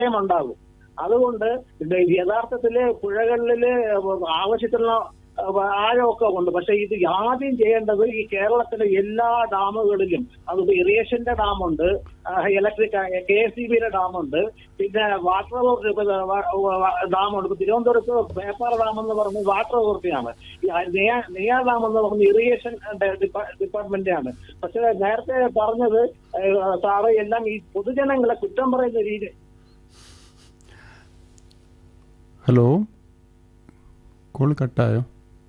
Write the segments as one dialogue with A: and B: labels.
A: ജലക്ഷയം ഉണ്ടാകും അതുകൊണ്ട് ഇത് യഥാർത്ഥത്തില് പുഴകളില് ആവശ്യത്തിനുള്ള അഹ് ആഴമൊക്കെ ഉണ്ട് പക്ഷെ ഇത് ആദ്യം ചെയ്യേണ്ടത് ഈ കേരളത്തിലെ എല്ലാ ഡാമുകളിലും അത് ഇറിഗേഷന്റെ ഡാമുണ്ട് ഇലക്ട്രിക് കെ എസ് സി ബിയുടെ ഡാമുണ്ട് പിന്നെ വാട്ടർ അതോറിറ്റി ഡാമുണ്ട് ഇപ്പൊ തിരുവനന്തപുരത്ത് പേപ്പാറ ഡാം എന്ന് പറയുന്നത് വാട്ടർ അതോറിറ്റിയാണ് ഈ നെയ്യാ- നെയ്യാർ ഡാം എന്ന് പറയുന്നത് ഇറിഗേഷൻ ഡിപ്പാർട്ട്മെന്റ് ആണ് പക്ഷെ നേരത്തെ പറഞ്ഞത് ഏഹ്, സാറ് എല്ലാം ഈ പൊതുജനങ്ങളെ കുറ്റം പറയുന്ന രീതി
B: ഹലോ കോൾ കട്ടായോ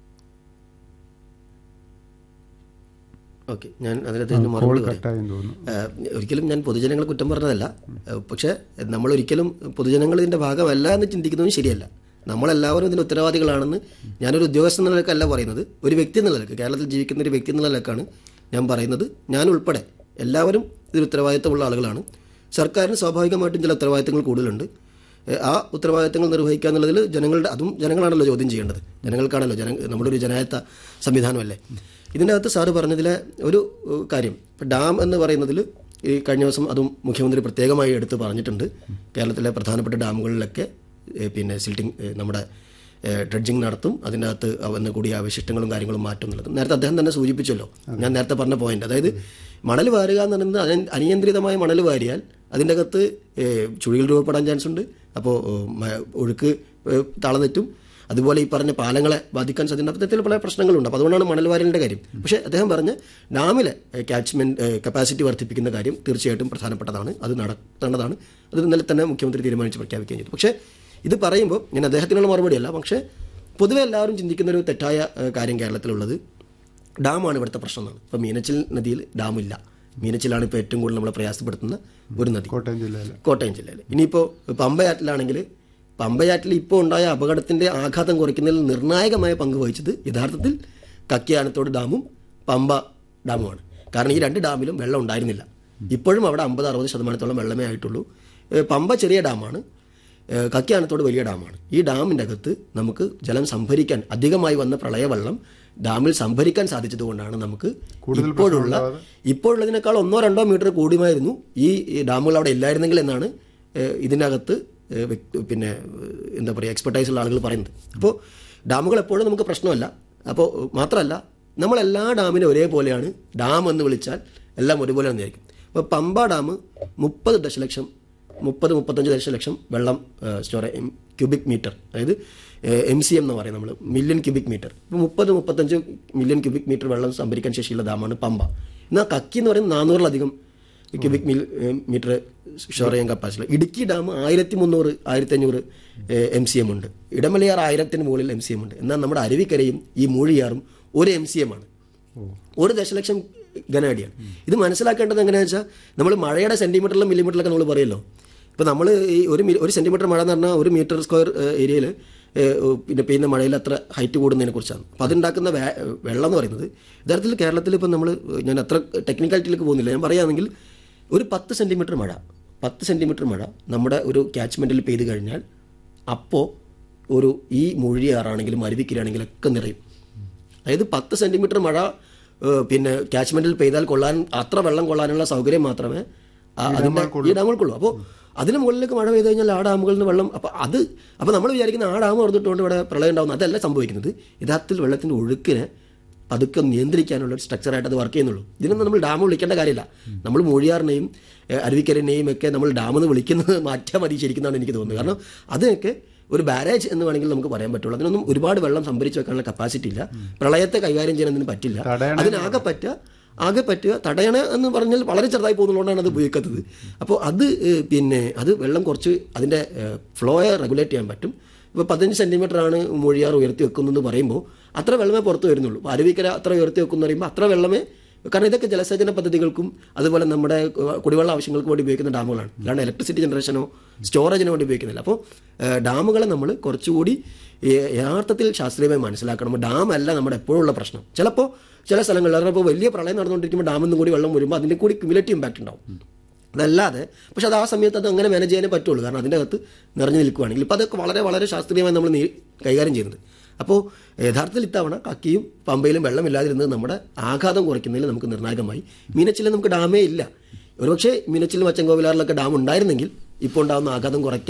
C: ഓക്കെ ഞാൻ അതിനകത്ത് ഇതിന്
B: കോൾ
C: മറുപടി പറയാം
B: കട്ടായെന്ന് തോന്നുന്നു
C: ഏഹ് ഒരിക്കലും ഞാൻ പൊതുജനങ്ങളെ കുറ്റം പറഞ്ഞതല്ല ഏഹ് പക്ഷേ നമ്മൾ ഒരിക്കലും പൊതുജനങ്ങൾ ഇതിന്റെ ഭാഗമല്ല എന്ന് ചിന്തിക്കുന്നതും ശരിയല്ല നമ്മളെല്ലാവരും ഇതിന്റെ ഉത്തരവാദികളാണെന്ന് ഞാനൊരു ഉദ്യോഗസ്ഥൻ എന്ന നിലക്കല്ല പറയുന്നത് ഒരു വ്യക്തി എന്ന നിലക്ക് കേരളത്തിൽ ജീവിക്കുന്ന ഒരു വ്യക്തി എന്ന നിലക്കാണ് ഞാൻ പറയുന്നത് ഞാൻ ഉൾപ്പെടെ എല്ലാവരും ഇതിൽ ഉത്തരവാദിത്തമുള്ള ആളുകളാണ് സർക്കാരിന് സ്വാഭാവികമായിട്ടും ചില ഉത്തരവാദിത്തങ്ങൾ കൂടുതലുണ്ട് ഏഹ് ആ ഉത്തരവാദിത്തങ്ങൾ നിർവഹിക്കുക എന്നുള്ളതിൽ ജനങ്ങളുടെ അതും ജനങ്ങളാണല്ലോ ചോദ്യം ചെയ്യേണ്ടത് ജനങ്ങൾക്കാണല്ലോ ജന നമ്മുടെ ഒരു ജനായത്ത സംവിധാനമല്ലേ ഇതിൻ്റെ അകത്ത് സാറ് പറഞ്ഞതിലെ ഒരു ഏഹ്, കാര്യം ഇപ്പം ഡാം എന്ന് പറയുന്നതിൽ ഈ കഴിഞ്ഞ ദിവസം അതും മുഖ്യമന്ത്രി പ്രത്യേകമായി എടുത്ത് പറഞ്ഞിട്ടുണ്ട് കേരളത്തിലെ പ്രധാനപ്പെട്ട ഡാമുകളിലൊക്കെ ഏഹ്, പിന്നെ സിൽട്ടിങ് ഏഹ്, നമ്മുടെ ഡ്രഡ്ജിങ് നടത്തും അതിൻ്റെ അകത്ത് വന്ന് കൂടിയ അവശിഷ്ടങ്ങളും കാര്യങ്ങളും മാറ്റും എന്നുള്ളത് നേരത്തെ അദ്ദേഹം തന്നെ സൂചിപ്പിച്ചല്ലോ ഞാൻ നേരത്തെ പറഞ്ഞ പോയിന്റ് അതായത് മണൽ വാരുക എന്ന് പറയുന്നത് അനി- അനിയന്ത്രിതമായ മണൽ വാരിയാൽ അതിൻ്റെ അകത്ത് ഏഹ്, ചുഴികൾ രൂപപ്പെടാൻ ചാൻസ് ഉണ്ട് അപ്പോൾ ഒഴുക്ക് ഏഹ്, താളം തെറ്റും അതുപോലെ ഈ പറഞ്ഞ പാലങ്ങളെ ബാധിക്കാൻ സാധ്യത അത്തരത്തിൽ പല പ്രശ്നങ്ങളുണ്ട് അപ്പോൾ അതുകൊണ്ടാണ് മണൽ വാരലിൻ്റെ കാര്യം പക്ഷേ അദ്ദേഹം പറഞ്ഞ ഡാമിലെ ക്യാച്ച്മെന്റ് കപ്പാസിറ്റി വർദ്ധിപ്പിക്കുന്ന കാര്യം തീർച്ചയായിട്ടും പ്രധാനപ്പെട്ടതാണ് അത് നടത്തേണ്ടതാണ് അത് ഇന്നലെ തന്നെ മുഖ്യമന്ത്രി തീരുമാനിച്ച് പ്രഖ്യാപിക്കുകയും ചെയ്തു പക്ഷേ ഇത് പറയുമ്പോൾ ഞാൻ അദ്ദേഹത്തിനുള്ള മറുപടിയല്ല പക്ഷേ പൊതുവെ എല്ലാവരും ചിന്തിക്കുന്ന ഒരു തെറ്റായ ഏഹ്, കാര്യം കേരളത്തിലുള്ളത് ഡാമാണ് ഇവിടുത്തെ പ്രശ്നം എന്നാണ് ഇപ്പോൾ മീനച്ചിൽ നദിയിൽ ഡാമില്ല മീനച്ചിലാണ് ഇപ്പോൾ ഏറ്റവും കൂടുതൽ നമ്മളെ പ്രയാസപ്പെടുത്തുന്ന ഒരു നദി
B: കോട്ടയം ജില്ലയിൽ
C: കോട്ടയം ജില്ലയിൽ ഇനിയിപ്പോൾ പമ്പയാറ്റിലാണെങ്കിൽ പമ്പയാറ്റിൽ ഇപ്പോൾ ഉണ്ടായ അപകടത്തിന്റെ ആഘാതം കുറയ്ക്കുന്നതിൽ നിർണായകമായ പങ്ക് വഹിച്ചത് യഥാർത്ഥത്തിൽ കക്കിയാനത്തോട് ഡാമും പമ്പ ഡാമുമാണ് കാരണം ഈ രണ്ട് ഡാമിലും വെള്ളം ഉണ്ടായിരുന്നില്ല ഇപ്പോഴും അവിടെ അമ്പത് അറുപത് ശതമാനത്തോളം വെള്ളമേ ആയിട്ടുള്ളൂ ഏഹ് പമ്പ ചെറിയ ഡാമാണ് ഏഹ് കക്കിയാനത്തോട് വലിയ ഡാമാണ് ഈ ഡാമിൻ്റെ അകത്ത് നമുക്ക് ജലം സംഭരിക്കാൻ അധികമായി വന്ന പ്രളയവെള്ളം ഡാമിൽ സംഭരിക്കാൻ സാധിച്ചതുകൊണ്ടാണ് നമുക്ക് ഇപ്പോഴുള്ള ഇപ്പോഴുള്ളതിനേക്കാൾ ഒന്നോ രണ്ടോ മീറ്റർ കൂടുമായിരുന്നു ഈ ഈ ഡാമുകൾ അവിടെ ഇല്ലായിരുന്നെങ്കിൽ എന്നാണ് ഏഹ് ഇതിനകത്ത് ഏഹ് വ്യക്തി- പിന്നെ ഏഹ് എന്താ പറയുക എക്സ്പെർട്ടൈസ് ഉള്ള ആളുകൾ പറയുന്നത് അപ്പോൾ ഡാമുകൾ എപ്പോഴും നമുക്ക് പ്രശ്നമല്ല അപ്പോൾ മാത്രമല്ല നമ്മളെല്ലാ ഡാമിനും ഒരേപോലെയാണ് ഡാം എന്ന് വിളിച്ചാൽ എല്ലാം ഒരുപോലെ തന്നെയായിരിക്കും അപ്പോൾ പമ്പ ഡാം മുപ്പത് ദശലക്ഷം മുപ്പത് മുപ്പത്തഞ്ച് ദശലക്ഷം വെള്ളം സ്റ്റോർ ക്യൂബിക് മീറ്റർ അതായത് എം സി എം എന്ന് പറയും നമ്മൾ മില്യൺ ക്യൂബിക് മീറ്റർ ഇപ്പോൾ മുപ്പത് മുപ്പത്തഞ്ച് മില്യൺ ക്യൂബിക് മീറ്റർ വെള്ളം സംഭരിക്കാൻ ശേഷിയുള്ള ഡാമാണ് പമ്പ എന്നാൽ കക്കി എന്ന് പറയുന്നത് നാനൂറിലധികം ക്യൂബിക് മിൽ മീറ്റർ സ്റ്റോർ ചെയ്യാൻ കപ്പാസിറ്റി ഇടുക്കി ഡാം ആയിരത്തി മുന്നൂറ് ആയിരത്തി അഞ്ഞൂറ് എം സി എം ഉണ്ട് ഇടമലയാർ ആയിരത്തിന് മുകളിൽ എം സി എം ഉണ്ട് എന്നാൽ നമ്മുടെ അരുവിക്കരയും ഈ മൂഴിയാറും ഒരു എം സി എം ആണ് ഒരു ദശലക്ഷം ഘനഅടിയാണ് ഇത് മനസ്സിലാക്കേണ്ടത് എങ്ങനെയാണെന്ന് വെച്ചാൽ നമ്മൾ മഴയുടെ സെന്റിമീറ്ററിലും മില്ലിമീറ്ററിലൊക്കെ നമ്മൾ പറയുമല്ലോ ഇപ്പോൾ നമ്മൾ ഈ ഒരു മി- ഒരു സെന്റിമീറ്റർ മഴ എന്ന് പറഞ്ഞാൽ ഒരു മീറ്റർ സ്ക്വയർ ഏരിയയിൽ പിന്നെ പെയ്യുന്ന മഴയിൽ അത്ര ഹൈറ്റ് കൂടുന്നതിനെ കുറിച്ചാണ് അപ്പോൾ അതുണ്ടാക്കുന്ന വേ- വെള്ളം എന്ന് പറയുന്നത് യഥാർത്ഥത്തിൽ കേരളത്തിൽ ഇപ്പം നമ്മൾ ഞാൻ അത്ര ടെക്നിക്കാലിറ്റിയിലേക്ക് പോകുന്നില്ല ഞാൻ പറയുകയാണെങ്കിൽ ഒരു പത്ത് സെന്റിമീറ്റർ മഴ പത്ത് സെന്റിമീറ്റർ മഴ നമ്മുടെ ഒരു ക്യാച്ച്മെന്റിൽ പെയ്ത് കഴിഞ്ഞാൽ അപ്പോൾ ഒരു ഈ മൂഴിയാറാണെങ്കിലും അരുവിക്കരാണെങ്കിലും ഒക്കെ നിറയും അതായത് പത്ത് സെന്റിമീറ്റർ മഴ ഏഹ്, പിന്നെ ക്യാച്ച്മെന്റിൽ പെയ്താൽ കൊള്ളാൻ അത്ര വെള്ളം കൊള്ളാനുള്ള സൗകര്യം മാത്രമേ ആ അതിന്റെ ഈ ഡാമുകൾക്കുള്ളൂ അപ്പോൾ അതിന് മുകളിലേക്ക് മഴ പെയ്ത് കഴിഞ്ഞാൽ ആ ഡാമുകളിൽ നിന്ന് വെള്ളം അപ്പോൾ അത് അപ്പോൾ നമ്മൾ വിചാരിക്കുന്ന ആ ഡാം തുറന്നിട്ടുകൊണ്ട് ഇവിടെ പ്രളയം ഉണ്ടാവുന്നു അതല്ല സംഭവിക്കുന്നത് യഥാർത്ഥത്തിൽ വെള്ളത്തിന്റെ ഒഴുക്കിനെ പതുക്കെ നിയന്ത്രിക്കാനുള്ള ഒരു സ്ട്രക്ചറായിട്ട് അത് വർക്ക് ചെയ്യുന്നുള്ളൂ ഇതിനൊന്നും നമ്മൾ ഡാം വിളിക്കേണ്ട കാര്യമില്ല നമ്മൾ മൂഴിയാറിനെയും ഏഹ്, അരുവിക്കരനെയും ഒക്കെ നമ്മൾ ഡാം എന്ന് വിളിക്കുന്നത് മാറ്റാൻ മതി ശരിക്കുന്നതാണ് എനിക്ക് തോന്നുന്നത് കാരണം അതൊക്കെ ഒരു ബാരേജ് എന്ന് വേണമെങ്കിൽ നമുക്ക് പറയാൻ പറ്റുള്ളൂ അതിനൊന്നും ഒരുപാട് വെള്ളം സംഭരിച്ച് വെക്കാനുള്ള കപ്പാസിറ്റി ഇല്ല പ്രളയത്തെ കൈകാര്യം ചെയ്യാനതിന് പറ്റില്ല
B: തടയണ
C: അതിനാകെ പറ്റുക ആകെ പറ്റുക തടയണ എന്ന് പറഞ്ഞാൽ വളരെ ചെറുതായി പോകുന്നതുകൊണ്ടാണ് അത് ഉപയോഗിക്കാത്തത് അപ്പോൾ അത് ഏഹ്, പിന്നെ അത് വെള്ളം കുറച്ച് അതിൻ്റെ ഫ്ലോയെ റെഗുലേറ്റ് ചെയ്യാൻ പറ്റും ഇപ്പോൾ പതിനഞ്ച് സെൻറ്റിമീറ്റർ ആണ് മൂഴിയാർ ഉയർത്തി വെക്കുന്നതെന്ന് പറയുമ്പോൾ അത്ര വെള്ളമേ പുറത്ത് വരുന്നുള്ളൂ അപ്പോൾ അരുവിക്കര അത്ര ഉയർത്തി വെക്കുന്നു പറയുമ്പോൾ അത്ര വെള്ളമേ കാരണം ഇതൊക്കെ ജലസേചന പദ്ധതികൾക്കും അതുപോലെ നമ്മുടെ ഏഹ്, കുടിവെള്ള ആവശ്യങ്ങൾക്ക് വേണ്ടി ഉപയോഗിക്കുന്ന ഡാമുകളാണ് അല്ലാണ്ട് ഇലക്ട്രിസിറ്റി ജനറേഷനോ സ്റ്റോറേജിനോ വേണ്ടി ഉപയോഗിക്കുന്നില്ല അപ്പോൾ ഏഹ്, ഡാമുകളെ നമ്മൾ കുറച്ചുകൂടി ഏഹ്, യഥാർത്ഥത്തിൽ ശാസ്ത്രീയമായി മനസ്സിലാക്കണം ഡാം അല്ല നമ്മുടെ എപ്പോഴുള്ള പ്രശ്നം ചിലപ്പോൾ ചില സ്ഥലങ്ങളിൽ അതായത് ഇപ്പോൾ വലിയ പ്രളയം നടന്നുകൊണ്ടിരിക്കുമ്പോൾ ഡാമിൽ നിന്ന് കൂടി വെള്ളം വരുമ്പോൾ അതിൻ്റെ കൂടി ക്യുമുലേറ്റീവ് ഇമ്പാക്റ്റ് ഉണ്ടാവും അതല്ലാതെ പക്ഷെ അത് ആ സമയത്ത് അത് അങ്ങനെ മാനേജ് ചെയ്യാനേ പറ്റുള്ളൂ കാരണം അതിൻ്റെ അകത്ത് നിറഞ്ഞു നിൽക്കുകയാണെങ്കിൽ ഇപ്പോൾ അതൊക്കെ വളരെ വളരെ ശാസ്ത്രീയമായി നമ്മൾ നീ- കൈകാര്യം ചെയ്യുന്നത് അപ്പോൾ യഥാർത്ഥത്തിൽ ഇത്തവണ കക്കിയും പമ്പയിലും വെള്ളമില്ലാതിരുന്നത് നമ്മുടെ ആഘാതം കുറയ്ക്കുന്നതിൽ നമുക്ക് നിർണായകമായി മീനച്ചിൽ നമുക്ക് ഡാമേ ഇല്ല ഒരുപക്ഷെ മീനച്ചിലും അച്ചൻകോവിലാറിലൊക്കെ ഡാം ഉണ്ടായിരുന്നെങ്കിൽ ഇപ്പോൾ ഉണ്ടാകുന്ന ആഘാതം കുറയ്ക്കാൻ